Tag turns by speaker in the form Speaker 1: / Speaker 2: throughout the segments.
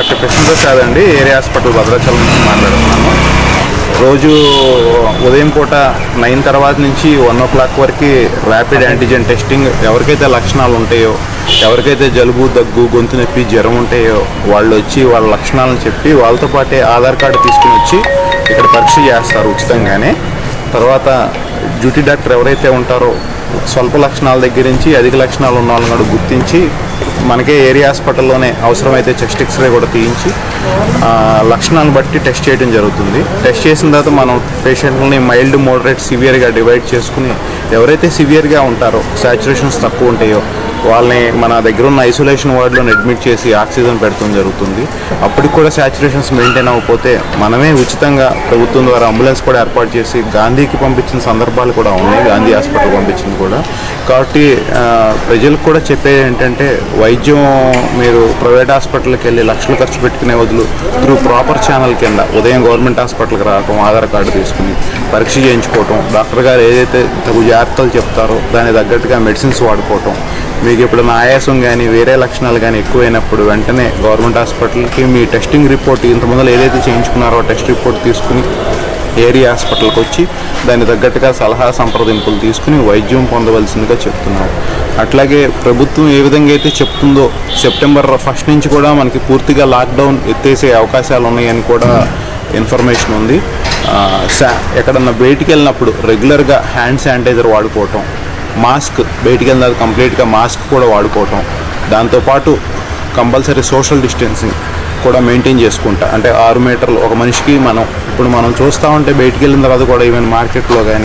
Speaker 1: doctor Krishnaprasad అండి area hospital Bhadrachalam నుంచి మాట్లాడుతున్నాను రోజు ఉదయం పూట నైన్ తర్వాత నుంచి వన్ ఓ క్లాక్ వరకు ర్యాపిడ్ యాంటీజెన్ టెస్టింగ్ ఎవరికైతే లక్షణాలు ఉంటాయో ఎవరికైతే జలుబు దగ్గు గొంతు నొప్పి జ్వరం ఉంటాయో వాళ్ళు వచ్చి వాళ్ళ లక్షణాలను చెప్పి వాళ్ళతో పాటే ఆధార్ కార్డు తీసుకుని వచ్చి ఇక్కడ పరీక్ష చేస్తారు ఉచితంగానే తర్వాత డ్యూటీ డాక్టర్ ఎవరైతే ఉంటారో స్వల్ప లక్షణాల దగ్గర నుంచి అధిక లక్షణాలు ఉన్న వాళ్ళని కూడా గుర్తించి మనకే ఏరియా హాస్పిటల్లోనే అవసరమైతే చెస్ట్ ఎక్స్రే కూడా తీయించి ఆ, లక్షణాలను బట్టి టెస్ట్ చేయడం జరుగుతుంది టెస్ట్ చేసిన తర్వాత మనం పేషెంట్లని మైల్డ్ మోడరేట్ సివియర్గా డివైడ్ చేసుకుని ఎవరైతే సివియర్గా ఉంటారో సాచురేషన్స్ తక్కువ ఉంటాయో వాళ్ళని మన దగ్గర ఉన్న ఐసోలేషన్ వార్డులో అడ్మిట్ చేసి ఆక్సిజన్ పెడతాం జరుగుతుంది అప్పటికి కూడా సాచురేషన్స్ మెయింటైన్ అవ్వకపోతే మనమే ఉచితంగా ప్రభుత్వం ద్వారా అంబులెన్స్ కూడా ఏర్పాటు చేసి గాంధీకి పంపించిన సందర్భాలు కూడా ఉన్నాయి గాంధీ హాస్పిటల్ పంపించింది కూడా కాబట్టి ఆ, ప్రజలకు కూడా చెప్పేది ఏంటంటే వైద్యం మీరు ప్రైవేట్ హాస్పిటల్కి వెళ్ళి లక్షలు ఖర్చు పెట్టుకునే వదులు త్రూ ప్రాపర్ ఛానల్ కింద ఉదయం గవర్నమెంట్ హాస్పిటల్కి రావటం ఆధార్ కార్డు తీసుకుని పరీక్ష చేయించుకోవటం డాక్టర్ గారు ఏదైతే తగు జాగ్రత్తలు చెప్తారో దానికి తగ్గట్టుగా మెడిసిన్స్ వాడుకోవటం మీకు ఎప్పుడైనా ఆయాసం కానీ వేరే లక్షణాలు కానీ ఎక్కువైనప్పుడు వెంటనే గవర్నమెంట్ హాస్పిటల్కి మీ టెస్టింగ్ రిపోర్ట్ ఇంత ముందర ఏదైతే చేయించుకున్నారో ఆ టెస్ట్ రిపోర్ట్ తీసుకుని ఏరియా హాస్పిటల్కి వచ్చి దానికి తగ్గట్టుగా సలహా సంప్రదింపులు తీసుకుని వైద్యం పొందవలసిందిగా చెప్తున్నాం అట్లాగే ప్రభుత్వం ఏ విధంగా అయితే చెప్తుందో సెప్టెంబర్ ఫస్ట్ నుంచి కూడా మనకి పూర్తిగా లాక్డౌన్ ఎత్తేసే అవకాశాలు ఉన్నాయని కూడా ఇన్ఫర్మేషన్ ఉంది ఆ, శా- ఎక్కడన్నా బయటికి వెళ్ళినప్పుడు రెగ్యులర్గా హ్యాండ్ శానిటైజర్ వాడుకోవటం మాస్క్ బయటికి వెళ్ళిన తర్వాత కంప్లీట్గా మాస్క్ కూడా వాడుకోవటం దాంతోపాటు కంపల్సరీ సోషల్ డిస్టెన్సింగ్ కూడా మెయింటైన్ చేసుకుంటా అంటే ఆరు మీటర్లు ఒక మనిషికి మనం ఇప్పుడు మనం చూస్తూ ఉంటే బయటికి వెళ్ళిన తర్వాత కూడా ఈవెన్ మార్కెట్లో కానీ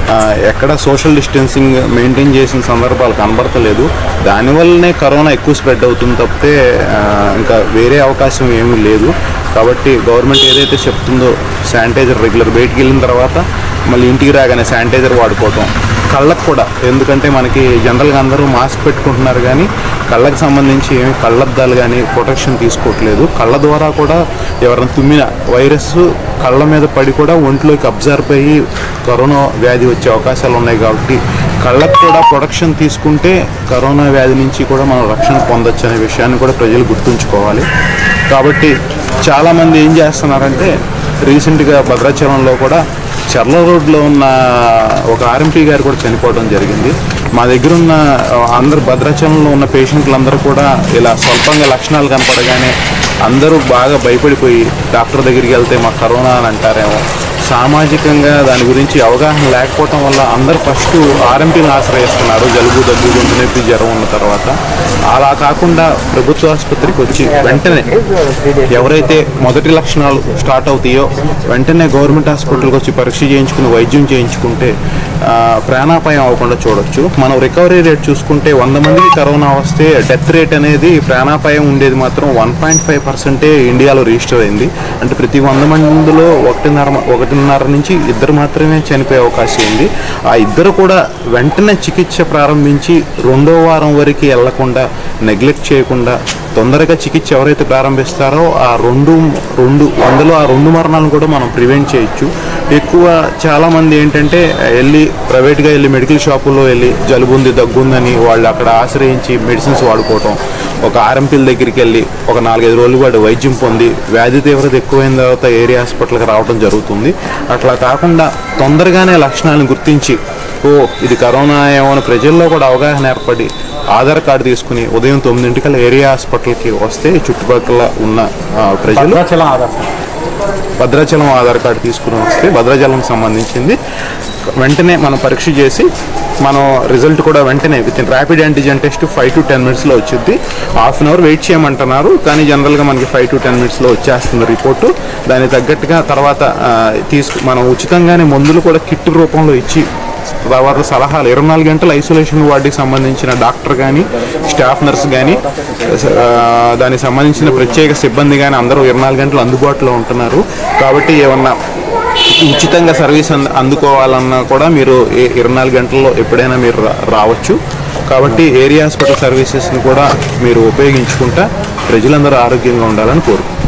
Speaker 1: ఎక్కడ సోషల్ డిస్టెన్సింగ్ మెయింటైన్ చేసిన సందర్భాలు కనబడతలేదు దానివల్లనే కరోనా ఎక్కువ స్ప్రెడ్ అవుతుంది తప్పితే ఆ, ఇంకా వేరే అవకాశం ఏమీ లేదు కాబట్టి గవర్నమెంట్ ఏదైతే చెప్తుందో శానిటైజర్ రెగ్యులర్ బయటికి వెళ్ళిన తర్వాత మళ్ళీ ఇంటికి రాగానే శానిటైజర్ వాడుకోవటం కళ్ళకు కూడా ఎందుకంటే మనకి జనరల్గా అందరూ మాస్క్ పెట్టుకుంటున్నారు కానీ కళ్ళకు సంబంధించి ఏమి కళ్ళద్దాలు కానీ ప్రొటెక్షన్ తీసుకోవట్లేదు కళ్ళ ద్వారా కూడా ఎవరైనా తుమ్మిన వైరస్ కళ్ళ మీద పడి కూడా ఒంట్లోకి అబ్జర్వ్ అయ్యి కరోనా వ్యాధి వచ్చే అవకాశాలు ఉన్నాయి కాబట్టి కళ్ళకు కూడా ప్రొటెక్షన్ తీసుకుంటే కరోనా వ్యాధి నుంచి కూడా మనం రక్షణ పొందొచ్చు అనే విషయాన్ని కూడా ప్రజలు గుర్తుంచుకోవాలి కాబట్టి చాలామంది ఏం చేస్తున్నారంటే రీసెంట్గా భద్రాచలంలో కూడా చర్ల రోడ్లో ఉన్న ఒక ఆర్ఎంపీ గారు కూడా చనిపోవడం జరిగింది మా దగ్గర ఉన్న ఆ, అందరు భద్రాచలంలో ఉన్న పేషెంట్లందరూ కూడా ఇలా స్వల్పంగా లక్షణాలు కనపడగానే అందరూ బాగా భయపడిపోయి డాక్టర్ దగ్గరికి వెళ్తే మాకు కరోనా అని అంటారేమో సామాజికంగా దాని గురించి అవగాహన లేకపోవటం వల్ల అందరూ ఫస్ట్ ఆర్ఎంపీని ఆశ్రయిస్తున్నారు జలుబు దగ్గు గొంతు నొప్పి జ్వరం ఉన్న తర్వాత అలా కాకుండా ప్రభుత్వ ఆసుపత్రికి వచ్చి వెంటనే ఎవరైతే మొదటి లక్షణాలు స్టార్ట్ అవుతాయో వెంటనే గవర్నమెంట్ హాస్పిటల్కి వచ్చి పరీక్ష చేయించుకుని వైద్యం చేయించుకుంటే ఆ, ప్రాణాపాయం అవ్వకుండా చూడొచ్చు మనం రికవరీ రేట్ చూసుకుంటే వంద మందికి కరోనా వస్తే డెత్ రేట్ అనేది ప్రాణాపాయం ఉండేది మాత్రం వన్ పాయింట్ ఫైవ్ పర్సెంటే ఇండియాలో రిజిస్టర్ అయింది అంటే ప్రతి వంద మందిలో ఒకటిన్నర ఒకటిన్నర నుంచి ఇద్దరు మాత్రమే చనిపోయే అవకాశం ఉంది ఆ ఇద్దరు కూడా వెంటనే చికిత్స ప్రారంభించి రెండో వారం వరకు వెళ్లకుండా నెగ్లెక్ట్ చేయకుండా తొందరగా చికిత్స ఎవరైతే ప్రారంభిస్తారో ఆ రెండు రెండు వందలో ఆ రెండు మరణాలను కూడా మనం ప్రివెంట్ చేయొచ్చు ఎక్కువ చాలామంది ఏంటంటే వెళ్ళి ప్రైవేట్గా వెళ్ళి మెడికల్ షాపుల్లో వెళ్ళి జలుబు ఉంది దగ్గు ఉందని వాళ్ళు అక్కడ ఆశ్రయించి మెడిసిన్స్ వాడుకోవటం ఒక ఆర్ఎంపీల దగ్గరికి వెళ్ళి ఒక నాలుగైదు రోజులు వాడు వైద్యం పొంది వ్యాధి తీవ్రత ఎక్కువైన తర్వాత ఏరియా హాస్పిటల్కి రావడం జరుగుతుంది అట్లా కాకుండా తొందరగానే లక్షణాలను గుర్తించి ఓ ఇది కరోనా ఏమో అని ప్రజల్లో కూడా అవగాహన ఏర్పడి ఆధార్ కార్డు తీసుకుని ఉదయం తొమ్మిదింటికల్లా ఏరియా హాస్పిటల్కి వస్తే చుట్టుపక్కల ఉన్న ఆ, ప్రజలు
Speaker 2: భద్రాచలం ఆధార్
Speaker 1: భద్రాచలం ఆధార్ కార్డు తీసుకుని వస్తే భద్రాచలం సంబంధించింది వెంటనే మనం పరీక్ష చేసి మనం రిజల్ట్ కూడా వెంటనే within rapid antigen test five to ten మినిట్స్లో వచ్చింది హాఫ్ అన్ అవర్ వెయిట్ చేయమంటున్నారు కానీ జనరల్గా మనకి ఫైవ్ టు టెన్ మినిట్స్లో వచ్చేస్తుంది రిపోర్టు దానికి తగ్గట్టుగా తర్వాత ఆ, తీసుకు మనం ఉచితంగానే మందులు కూడా కిట్ రూపంలో ఇచ్చి తర్వాత సలహాలు ఇరవై నాలుగు గంటల ఐసోలేషన్ వార్డుకి సంబంధించిన డాక్టర్ కానీ స్టాఫ్ నర్స్ కానీ దానికి సంబంధించిన ప్రత్యేక సిబ్బంది కానీ అందరూ ఇరవై నాలుగు గంటలు అందుబాటులో ఉంటున్నారు కాబట్టి ఏమన్నా ఉచితంగా సర్వీస్ అంద- అందుకోవాలన్నా కూడా మీరు ఏ- ఇరవై నాలుగు గంటల్లో ఎప్పుడైనా మీరు రా- రావచ్చు కాబట్టి ఏరియా హాస్పిటల్ సర్వీసెస్ని కూడా మీరు ఉపయోగించుకుంటా ప్రజలందరూ ఆరోగ్యంగా ఉండాలని కోరుకుంటున్నాను